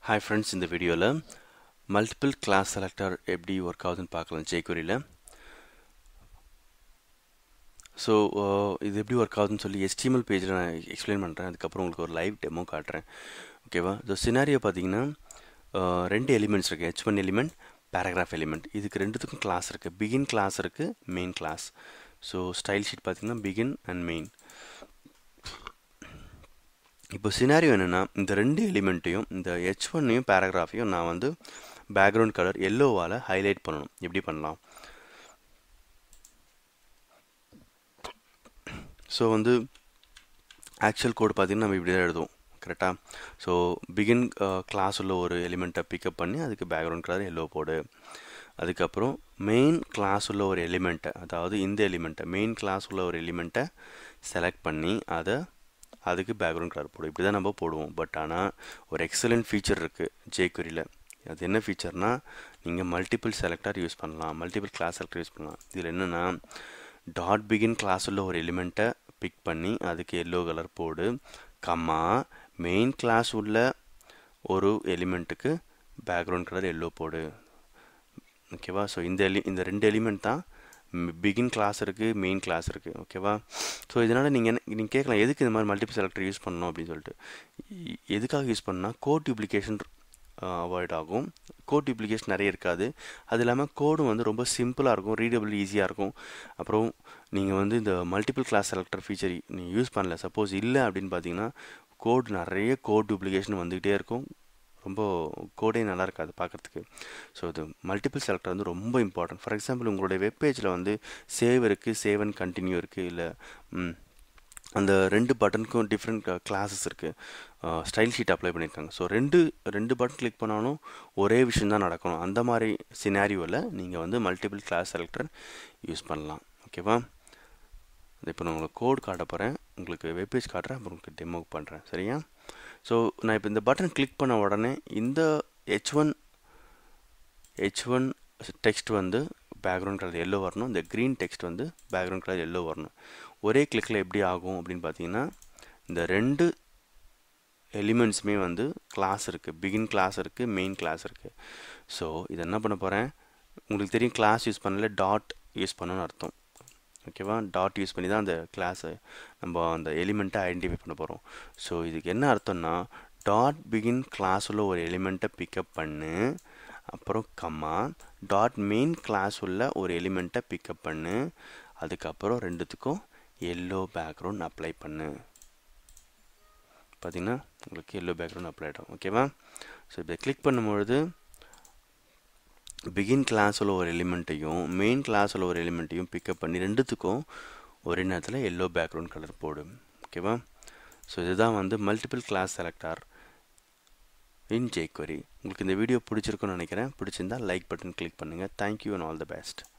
hi friends இந்த வீடியோவில் multiple class selector எப்படி ஒர்க் ஆகுதுன்னு பார்க்கலாம் ஜேக்குரியில் ஸோ இது எப்படி ஒர்க் ஆகுதுன்னு சொல்லி HTML பேஜில் நான் எக்ஸ்பிளைன் பண்ணுறேன் அதுக்கப்புறம் உங்களுக்கு ஒரு லைவ் டெமோ காட்டுறேன் ஓகேவா ஸோ சினாரியோ பார்த்தீங்கன்னா uh, ரெண்டு எலிமெண்ட்ஸ் இருக்குது H one element paragraph element இதுக்கு ரெண்டுத்துக்கும் கிளாஸ் இருக்குது பிகின் கிளாஸ் இருக்குது main class so style sheet பார்த்தீங்கன்னா பிகின் அண்ட் மெயின் இப்போ சினாரியோ என்னென்னா இந்த ரெண்டு எலிமெண்ட்டையும் இந்த ஹெச் ஒன்னையும் பேராகிராஃபையும் நான் வந்து பேக்ரவுண்ட் கலர் எல்லோவால் ஹைலைட் பண்ணணும் எப்படி பண்ணலாம் ஸோ வந்து ஆக்சுவல் கோட் பார்த்தீங்கன்னா நம்ம இப்படி தான் எழுதுவோம் கரெக்டாக ஸோ பிகின் கிளாஸ் உள்ள ஒரு எலிமெண்ட்டை பிக்கப் பண்ணி அதுக்கு பேக்ரவுண்ட் கலர் எல்லோ போடு அதுக்கப்புறம் மெயின் கிளாஸ் உள்ள ஒரு எலிமெண்ட்டை அதாவது இந்த எலிமெண்ட்டை மெயின் கிளாஸ் உள்ள ஒரு எலிமெண்ட்டை செலக்ட் பண்ணி அதை அதுக்கு பேக்ரவுண்ட் கலர் போடும் இப்படி தான் நம்ம போடுவோம் பட் ஆனால் ஒரு எக்ஸலண்ட் ஃபீச்சர் இருக்குது ஜேக்குரியில் அது என்ன ஃபீச்சர்னா நீங்கள் மல்டிபிள் செலக்டர் யூஸ் பண்ணலாம் மல்டிபிள் கிளாஸ் செலக்டர் யூஸ் பண்ணலாம் இதில் என்னென்னா டாட் பிகின் கிளாஸ் உள்ள ஒரு எலிமெண்ட்டை பிக் பண்ணி அதுக்கு எல்லோ கலர் போடு கம்மா மெயின் கிளாஸ் உள்ள ஒரு எலிமெண்ட்டுக்கு பேக்ரவுண்ட் கலர் எல்லோ போடு ஓகேவா ஸோ இந்த எலி இந்த ரெண்டு எலிமெண்ட் தான் பிகின் கிளாஸ் இருக்குது மெயின் கிளாஸ் இருக்குது ஓகேவா ஸோ இதனால் நீங்கள் என்ன நீங்கள் கேட்கலாம் எதுக்கு இந்த மாதிரி மல்டிபிள் செலக்டர் யூஸ் பண்ணணும் அப்படின்னு சொல்லிட்டு எ- எதுக்காக யூஸ் பண்ணால் கோட் டூப்ளிகேஷன் அவாய்ட் ஆகும் கோட் டூப்ளிகேஷன் நிறைய இருக்காது அது இல்லாமல் கோடும் வந்து ரொம்ப சிம்பிளாக இருக்கும் ரீடபிள் ஈஸியாக இருக்கும் அப்புறம் நீங்கள் வந்து இந்த மல்டிபிள் கிளாஸ் செலக்டர் ஃபீச்சர் நீங்கள் யூஸ் பண்ணல சப்போஸ் இல்லை அப்படின்னு பார்த்தீங்கன்னா கோட் நிறைய கோட் டூப்ளிகேஷன் வந்துக்கிட்டே இருக்கும் ரொம்ப கோடே நல்லா இருக்காது பார்க்குறதுக்கு ஸோ இது மல்டிபிள் செலக்டர் வந்து ரொம்ப இம்பார்ட்டன்ட் ஃபார் எக்ஸாம்பிள் உங்களுடைய வெப்பேஜில் வந்து சேவ் இருக்குது சேவ் அண்ட் கண்டினியூ இருக்குது இல்லை அந்த ரெண்டு பட்டனுக்கும் டிஃப்ரெண்ட் கிளாஸஸ் இருக்குது ஸ்டைல் ஷீட் அப்ளை பண்ணியிருக்காங்க ஸோ ரெண்டு ரெண்டு பட்டன் கிளிக் பண்ணாலும் ஒரே விஷயம் தான் நடக்கணும் அந்த மாதிரி சினாரியோவில் நீங்கள் வந்து மல்டிபிள் கிளாஸ் செலக்டர் யூஸ் பண்ணலாம் ஓகேவா இப்போ நான் உங்களுக்கு கோட் காட்ட போகிறேன் உங்களுக்கு வெப்பேஜ் காட்டுறேன் அப்புறம் உங்களுக்கு டெமோ பண்ணுறேன் சரியா ஸோ நான் இப்போ இந்த பட்டன் கிளிக் பண்ண உடனே இந்த H one H one text வந்து பேக்ரவுண்ட் கலர் எல்லோ வரணும் இந்த க்ரீன் டெக்ஸ்ட் வந்து பேக்ரவுண்ட் கலர் எல்லோ வரணும் ஒரே கிளிக்கில் எப்படி ஆகும் அப்படின்னு பார்த்தீங்கன்னா இந்த ரெண்டு எலிமெண்ட்ஸுமே வந்து கிளாஸ் இருக்குது பிகின் கிளாஸ் இருக்குது மெயின் கிளாஸ் இருக்குது ஸோ இது என்ன பண்ண போகிறேன் உங்களுக்கு தெரியும் கிளாஸ் யூஸ் பண்ணல டாட் யூஸ் பண்ணணும்னு அர்த்தம் ஓகேவா டாட் யூஸ் பண்ணி தான் அந்த கிளாஸை நம்ம அந்த எலிமெண்ட்டை ஐடென்டிஃபை பண்ண போகிறோம் ஸோ இதுக்கு என்ன அர்த்தம்னா டாட் பிகின் கிளாஸ் உள்ள ஒரு எலிமெண்ட்டை பிக்கப் பண்ணு அப்புறம் கம்மா டாட் மெயின் கிளாஸ் உள்ள ஒரு எலிமெண்ட்டை பிக்கப் பண்ணு அதுக்கப்புறம் ரெண்டுத்துக்கும் எல்லோ பேக்ரவுண்ட் அப்ளை பண்ணு பார்த்தீங்கன்னா உங்களுக்கு எல்லோ பேக்ரவுண்ட் அப்ளை ஆகிடும் ஓகேவா ஸோ இப்போ கிளிக் பண்ணும்பொழுது பிகின் கிளாஸில் ஒரு எலிமெண்ட்டையும் மெயின் கிளாஸில் ஒரு எலிமெண்ட்டையும் பிக்கப் பண்ணி ரெண்டுத்துக்கும் ஒரே நேரத்தில் எல்லோ பேக்ரவுண்ட் கலர் போடும் ஓகேவா ஸோ இதுதான் வந்து multiple class selector in jQuery உங்களுக்கு இந்த வீடியோ பிடிச்சிருக்குன்னு நினைக்கிறேன் பிடிச்சிருந்தா லைக் பட்டன் கிளிக் பண்ணுங்கள் thank you and all the best